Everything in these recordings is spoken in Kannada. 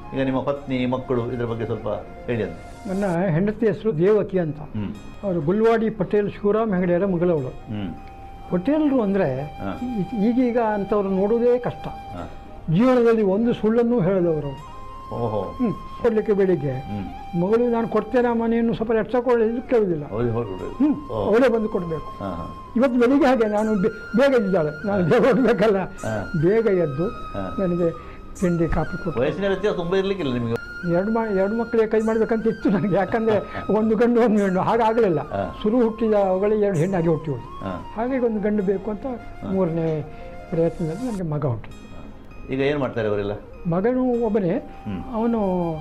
ಈಗ ನಿಮ್ಮ ಪತ್ನಿ ಮಕ್ಕಳು ಇದರ ಬಗ್ಗೆ ಸ್ವಲ್ಪ ಹೇಳಿ ಅಂತ ನನ್ನ ಹೆಂಡತಿ ಹೆಸರು ದೇವಕಿ ಅಂತ ಹ್ಮ್ ಅವರು ಗುಲ್ವಾಡಿ ಪಟೇಲ್ ಶಿವರಾಮ್ ಹೆಗಡೆಯರ ಮಗಳವಳು ಹ್ಮ್ ಪಟೇಲರು ಅಂದರೆ ಹಾ. ಈಗೀಗ ಅಂಥವ್ರು ನೋಡೋದೇ ಕಷ್ಟ ಹಾ. ಜೀವನದಲ್ಲಿ ಒಂದು ಸುಳ್ಳನ್ನು ಹೇಳದವರು ಓಹೋ ಹ್ಞೂ ಕೊಡಲಿಕ್ಕೆ ಬೆಳಿಗ್ಗೆ ಹ್ಮ್ ಮಗಳು ನಾನು ಕೊಡ್ತೇನೆ ಮನೆಯನ್ನು ಸ್ವಲ್ಪ ಎಡ್ಸಕೊಳ್ಳಿ ಕೇಳುವುದಿಲ್ಲ ಹೌದು ಹೊರಡು ಹ್ಞೂ ಓ ಅವಳೇ ಬಂದು ಕೊಡಬೇಕು ಹಾ ಹಾ ಇವತ್ತು ಬೆಳಿಗ್ಗೆ ಹಾಗೆ ನಾನು ಬೆ- ಬೇಗ ಎದ್ದಿದ್ದಾಳೆ ನಾನು ಬೇಗ ಹೋಗಬೇಕಲ್ಲ ಹಾ. ಬೇಗ ಎದ್ದು ಹಾ. ನನಗೆ ತಿಂಡಿ ಕಾಫಿ ಕೊಟ್ಟು ವಯಸ್ಸಿನ ವ್ಯತ್ಯಾಸ ತುಂಬ ಇರ್ಲಿಕ್ಕಿಲ್ಲ ನಿಮಗೆ ಎರಡು ಮಾ ಎರಡು ಮಕ್ಕಳಿಗೆ ಕೈ ಮಾಡಬೇಕಂತ ಇತ್ತು ನನಗೆ ಯಾಕಂದರೆ ಒಂದು ಗಂಡು ಒಂದು ಹೆಣ್ಣು ಹಾಗಾಗಲಿಲ್ಲ ಹಾ. ಶುರು ಹುಟ್ಟಿದ ಅವುಗಳೇ ಎರಡು ಹೆಣ್ಣಾಗಿ ಹುಟ್ಟಿವಳು ಹಾ ಹಾಗಾಗಿ ಒಂದು ಗಂಡು ಬೇಕು ಅಂತ ಮೂರನೇ ಪ್ರಯತ್ನದಲ್ಲಿ ನನಗೆ ಮಗ ಹುಟ್ಟು ಈಗ ಏನು ಮಾಡ್ತಾರೆ ಅವರೆಲ್ಲ ಮಗನು ಒಬ್ಬನೇ ಹ್ಮ್. ಅವನು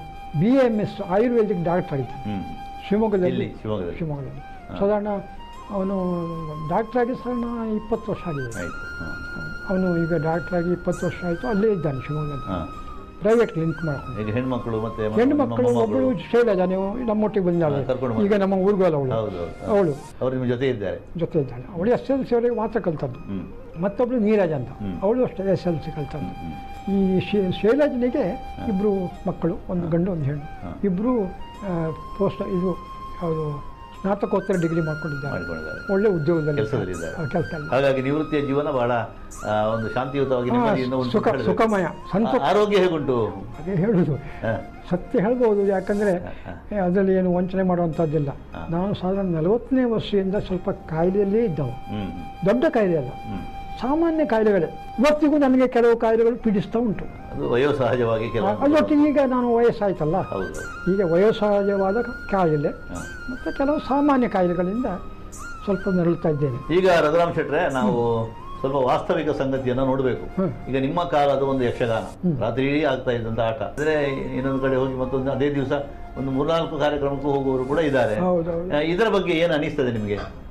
B M S ayurvedic doctor ಆಗಿದ್ದಾನೆ ಹ್ಮ್ ಶಿವಮೊಗ್ಗದಲ್ಲಿ ಎಲ್ಲಿ ಶಿವಮೊಗ್ಗದಲ್ಲಿ ಶಿವಮೊಗ್ಗದಲ್ಲಿ ಸಾಧಾರಣ ಅವನು ಡಾಕ್ಟರ್ ಆಗಿ ಸಾಧಾರಣ ಇಪ್ಪತ್ತು ವರ್ಷ ಆಗಿದೆ ಆಯ್ತು ಹಾಂ ಅವನು ಈಗ ಡಾಕ್ಟರ್ ಆಗಿ ಇಪ್ಪತ್ತು ವರ್ಷ ಆಯಿತು ಅಲ್ಲೇ ಇದ್ದಾನೆ ಶಿವಮೊಗ್ಗದಲ್ಲಿ ಹಾಂ ಪ್ರೈವೇಟ್ ಕ್ಲಿನಿಕ್ ಮಾಡ್ಕೊಂಡು ಈಗ ಹೆಣ್ಮಕ್ಳು ಮತ್ತೆ ಮ- ಹೆಣ್ಣು ನಮ್ಮ ಮಕ್ಕಳು ಮೊಮ್ಮಗಳು. ಒಬ್ಬಳು ಶೈಲಜಾ ನೀವು ನಮ್ಮೊಟ್ಟಿಗೆ ಬಂದಾಳೆ ಹಾ, ಕರ್ಕೊಂಡು ಬನ್ನಿ. ಈಗ ನಮ್ಮ ಊರಿಗೋಲ ಅವಳು ಹೌದು ಹೌದು ಹಾ. ಅವಳು ಅವ್ರು ನಿಮ್ಮ ಜೊತೆ ಇದ್ದಾರೆ ಜೊತೆ ಇದ್ದಾಳೆ ಅವಳು ಎಸ್ ಎಲ್ ಸಿ ಅವರಿಗೆ ಮಾತ್ರ ಕಲ್ತದ್ದು ಹ್ಮ್ ಮತ್ತೊಬ್ಳು ನೀರಜ್ ಅಂತ ಹ್ಮ್. ಅವಳು ಅಷ್ಟೇ ಎಸ್ ಎಲ್ ಸಿ ಕಲ್ತದ್ದು ಹ್ಮ್ ಈ ಶೇ- ಶೈಲಜನಿಗೆ ಇಬ್ಬರು ಮಕ್ಕಳು ಒಂದು ಗಂಡು ಒಂದು ಹೆಣ್ಣು ಹಾ. ಇಬ್ಬರು ಪೋಸ್ಟ್ ಇದು ಯಾವುದು ಸ್ನಾತಕೋತ್ತರ ಡಿಗ್ರಿ ಮಾಡ್ಕೊಂಡಿದ್ದಾರೆ ಮಾಡಿಕೊಂಡಿದ್ದಾರೆ ಒಳ್ಳೆ ಉದ್ಯೋಗದಲ್ಲಿ ಕೆಲಸದಲ್ಲಿದ್ದಾರೆ ಕೆಲಸ ಹಾಗಾಗಿ ನಿವೃತ್ತಿಯ ಜೀವನ ಬಹಳ ಆ, ಒಂದು ಶಾಂತಿಯುತವಾಗಿ ನೆಮ್ಮದಿಯಿಂದ ಒಂದು ಸುಖ ಕಳೆದಿದೆ. ಸುಖಮಯ ಸಂತ ಆ- ಆರೋಗ್ಯ ಹೇಗುಂಟು ಅದೇ ಹೇಳುದು ಹಾ, ಸತ್ಯ ಹೇಳ್ಬೋದು ಯಾಕಂದರೆ ಹಾ. ಅದರಲ್ಲಿ ಏನು ವಂಚನೆ ಮಾಡುವಂಥದ್ದಿಲ್ಲ ಹಾ. ನಾನು ಸಾಧಾರಣ ನಲವತ್ತನೇ ವರ್ಷದಿಂದ ಸ್ವಲ್ಪ ಕಾಯಿಲೆಯಲ್ಲೇ ಇದ್ದವು ಹ್ಮ್ ದೊಡ್ಡ ಕಾಯಿಲೆ ಅಲ್ಲ ಹ್ಮ್ ಸಾಮಾನ್ಯ ಕಾಯಿಲೆಗಳೇ ಇವತ್ತಿಗೂ ನನಗೆ ಕೆಲವು ಕಾಯಿಲೆಗಳು ಪೀಡಿಸ್ತಾ ಉಂಟು ಅದು ವಯೋಸಹಜವಾಗಿ ಕೆಲವು ಅದರೊಟ್ಟಿಗೆ ಈಗ ನಾನು ವಯಸ್ಸಾಯ್ತಲ್ಲ ಹೌದು ಈಗ ವಯೋಸಹಜವಾದ ಕಾಯಿಲೆ ಹಾ. ಮತ್ತು ಕೆಲವು ಸಾಮಾನ್ಯ ಕಾಯಿಲೆಗಳಿಂದ ಸ್ವಲ್ಪ ನರಳುತ್ತಾ ಇದ್ದೇನೆ ಈಗ ರಘುರಾಮ್ ಶೆಟ್ರೆ ನಾವು ಸ್ವಲ್ಪ ವಾಸ್ತವಿಕ ಸಂಗತಿಯನ್ನ ನೋಡಬೇಕು ಹ್ಮ್. ಈಗ ನಿಮ್ಮ ಕಾಲದ ಒಂದು ಯಕ್ಷಗಾನ ರಾತ್ರಿ ಇಡೀ ಆಗ್ತಾ ಇದ್ದಂತ ಆಟ ಅಂದ್ರೆ ಇನ್ನೊಂದು ಕಡೆ ಹೋಗಿ ಮತ್ತೊಂದು ಅದೇ ದಿವಸ ಒಂದು ಮೂರ್ನಾಲ್ಕು ಕಾರ್ಯಕ್ರಮಕ್ಕೂ ಹೋಗುವವರು ಕೂಡ ಇದ್ದಾರೆ ಹೌದೌದು ಆ, ಇದರ ಬಗ್ಗೆ ಏನು ಅನಿಸ್ತದೆ ನಿಮಗೆ